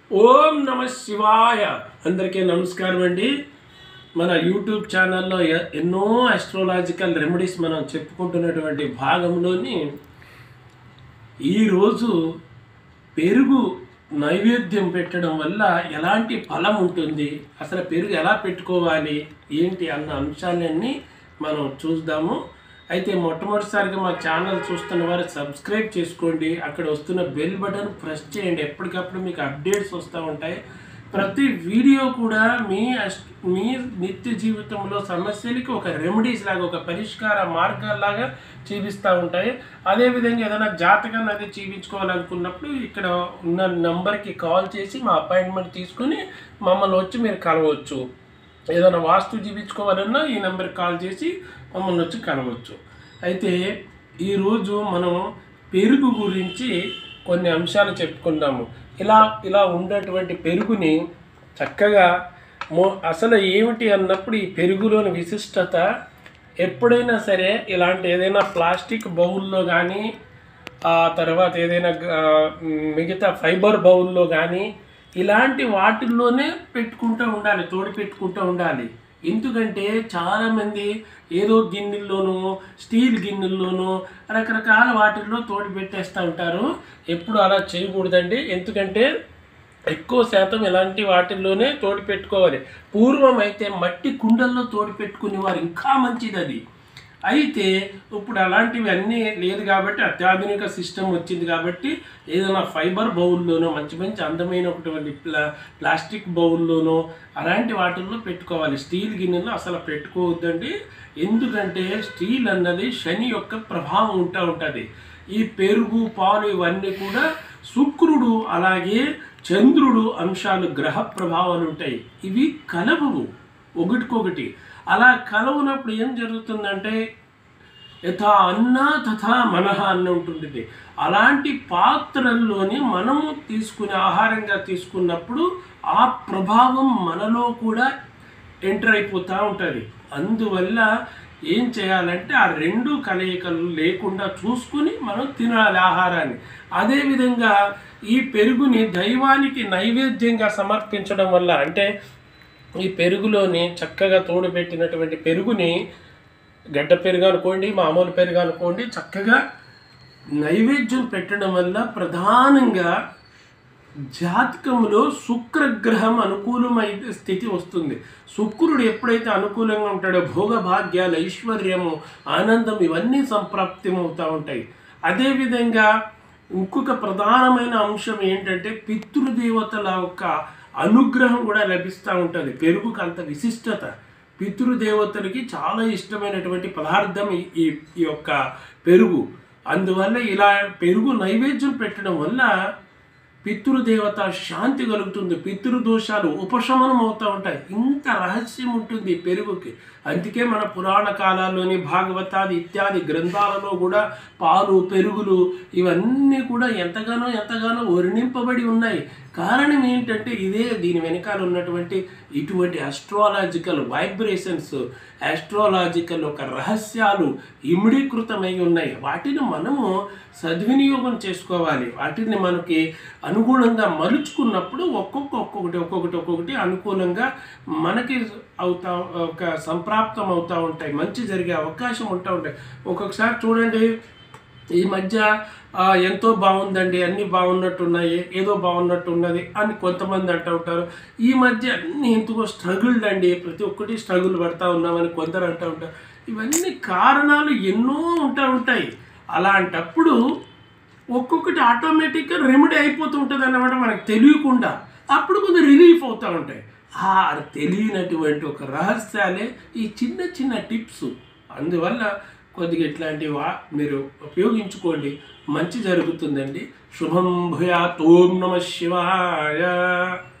ఓం నమ శివాయ అందరికీ నమస్కారం అండి మన యూట్యూబ్ ఛానల్లో ఎ- ఎన్నో ఆస్ట్రాలజికల్ రెమెడీస్ మనం చెప్పుకుంటున్నటువంటి భాగంలోని ఈరోజు పెరుగు నైవేద్యం పెట్టడం వల్ల ఎలాంటి ఫలం ఉంటుంది అసలు పెరుగు ఎలా పెట్టుకోవాలి ఏంటి అన్న అంశాలన్నీ మనం చూద్దాము అయితే మొట్టమొదటిసారిగా మా ఛానల్ చూస్తున్న వారు సబ్స్క్రైబ్ చేసుకోండి అక్కడ వస్తున్న బెల్ బటన్ ప్రెస్ చేయండి ఎప్పటికప్పుడు మీకు అప్డేట్స్ వస్తూ ఉంటాయి ప్రతి వీడియో కూడా మీ అస్- మీ నిత్య జీవితంలో సమస్యలకి ఒక రెమెడీస్ లాగా ఒక పరిష్కార మార్గాల్లాగా చూపిస్తూ ఉంటాయి అదేవిధంగా ఏదైనా జాతకాన్ని అది చూపించుకోవాలనుకున్నప్పుడు ఇక్కడ ఉన్న నంబర్కి కాల్ చేసి మా అపాయింట్మెంట్ తీసుకుని మమ్మల్ని వచ్చి మీరు కలవచ్చు ఏదైనా వాస్తు చూపించుకోవాలన్నా ఈ నెంబర్కి కాల్ చేసి మమ్మల్ని వచ్చి కలవచ్చు అయితే ఈరోజు మనం పెరుగు గురించి కొన్ని అంశాలు చెప్పుకుందాము ఇలా ఇలా ఉన్నటువంటి పెరుగుని చక్కగా మో అసలు ఏమిటి అన్నప్పుడు ఈ పెరుగులోని విశిష్టత ఎప్పుడైనా సరే ఇలాంటి ఏదైనా ప్లాస్టిక్ బౌల్లో కానీ ఆ తర్వాత ఏదైనా ఆ, మిగతా ఫైబర్ బౌల్లో కానీ ఇలాంటి వాటిల్లోనే పెట్టుకుంటూ ఉండాలి తోడు పెట్టుకుంటూ ఉండాలి ఎందుకంటే చాలామంది ఏదో గిన్నెల్లోనూ స్టీల్ గిన్నెల్లోనూ రకరకాల వాటిల్లో తోడు పెట్టేస్తూ ఉంటారు ఎప్పుడు అలా చేయకూడదండి ఎందుకంటే ఎక్కువ శాతం ఇలాంటి వాటిల్లోనే తోడు పెట్టుకోవాలి పూర్వం అయితే మట్టి కుండల్లో తోడు పెట్టుకునేవారు ఇంకా మంచిది అది అయితే ఇప్పుడు అలాంటివి అన్నీ లేదు కాబట్టి అత్యాధునిక సిస్టమ్ వచ్చింది కాబట్టి ఏదైనా ఫైబర్ బౌల్లోనో మంచి మంచి అందమైనటువంటి ప్లా ప్లాస్టిక్ బౌల్లోనో అలాంటి వాటిల్లో పెట్టుకోవాలి స్టీల్ గిన్నెలో అసలు పెట్టుకోవద్దండి ఎందుకంటే స్టీల్ అన్నది శని యొక్క ప్రభావం ఉంటా ఉంటుంది ఈ పెరుగు పాలు ఇవన్నీ కూడా శుక్రుడు అలాగే చంద్రుడు అంశాలు గ్రహ ప్రభావాలు ఉంటాయి ఇవి కలవవు ఒకటికొకటి అలా కలవనప్పుడు ఏం జరుగుతుందంటే యథా అన్న తథా మనహ అన్న ఉంటుంది అలాంటి పాత్రల్లోని మనము తీసుకునే ఆహారంగా తీసుకున్నప్పుడు ఆ ప్రభావం మనలో కూడా ఎంటర్ అయిపోతూ ఉంటుంది అందువల్ల ఏం చేయాలంటే ఆ రెండు కలయికలు లేకుండా చూసుకుని మనం తినాలి ఆహారాన్ని అదేవిధంగా ఈ పెరుగుని దైవానికి నైవేద్యంగా సమర్పించడం వల్ల అంటే ఈ పెరుగులోని చక్కగా తోడుపెట్టినటువంటి పెరుగుని గడ్డ పెరుగు అనుకోండి మామూలు పెరుగు అనుకోండి చక్కగా నైవేద్యం పెట్టడం వల్ల ప్రధానంగా జాతకంలో శుక్రగ్రహం అనుకూలమైన స్థితి వస్తుంది శుక్రుడు ఎప్పుడైతే అనుకూలంగా ఉంటాడో భోగభాగ్యాలు ఐశ్వర్యము ఆనందం ఇవన్నీ సంప్రాప్తిమవుతూ ఉంటాయి అదేవిధంగా ఇంకొక ప్రధానమైన అంశం ఏంటంటే పితృదేవతల యొక్క అనుగ్రహం కూడా లభిస్తూ ఉంటుంది పెరుగుకు అంత విశిష్టత పితృదేవతలకి చాలా ఇష్టమైనటువంటి పదార్థం ఈ- ఈ ఈ యొక్క పెరుగు అందువల్ల ఇలా పెరుగు నైవేద్యం పెట్టడం వల్ల పితృదేవత శాంతి కలుగుతుంది పితృదోషాలు ఉపశమనం అవుతూ ఉంటాయి ఇంత రహస్యం ఉంటుంది ఈ పెరుగుకి అందుకే మన పురాణ కాలాల్లోని భాగవతాది ఇత్యాది గ్రంథాలలో కూడా పాలు పెరుగులు ఇవన్నీ కూడా ఎంతగానో ఎంతగానో వర్ణింపబడి ఉన్నాయి కారణం ఏంటంటే ఇదే దీని వెనకాల ఉన్నటువంటి ఇటువంటి ఆస్ట్రాలజికల్ వైబ్రేషన్స్ ఆస్ట్రాలజికల్ ఒక రహస్యాలు ఇమిడీకృతమై ఉన్నాయి వాటిని మనము సద్వినియోగం చేసుకోవాలి వాటిని మనకి అనుగుణంగా మలుచుకున్నప్పుడు ఒక్కొక్క ఒక్కొక్కటి ఒక్కొక్కటి ఒక్కొక్కటి అనుకూలంగా మనకి అవుతా ఒక సంప్రాప్తం అవుతూ ఉంటాయి మంచి జరిగే అవకాశం ఉంటా ఉంటాయి ఒక్కొక్కసారి చూడండి ఈ మధ్య ఆ, ఎంతో బాగుందండి అన్నీ బాగున్నట్టున్నాయి ఏదో బాగున్నట్టు ఉన్నది అని కొంతమంది అంటూ ఉంటారు ఈ మధ్య అన్ని ఎందుకో స్ట్రగుల్డ్ అండి ప్రతి ఒక్కటి స్ట్రగుల్ పడతా ఉన్నామని కొందరు అంటూ ఉంటారు ఇవన్నీ కారణాలు ఎన్నో ఉంటా ఉంటాయి అలాంటప్పుడు ఒక్కొక్కటి ఆటోమేటిక్గా రెమెడీ అయిపోతూ ఉంటుంది అన్నమాట మనకు తెలియకుండా అప్పుడు కొంచెం రిలీఫ్ అవుతూ ఉంటాయి ఆ తెలియనటువంటి ఒక రహస్యాలే ఈ చిన్న చిన్న టిప్స్ అందువల్ల కొద్దిగా ఇట్లాంటివి వా మీరు ఉపయోగించుకోండి మంచి జరుగుతుందండి శుభం భూయాత్ ఓం నమ శివాయ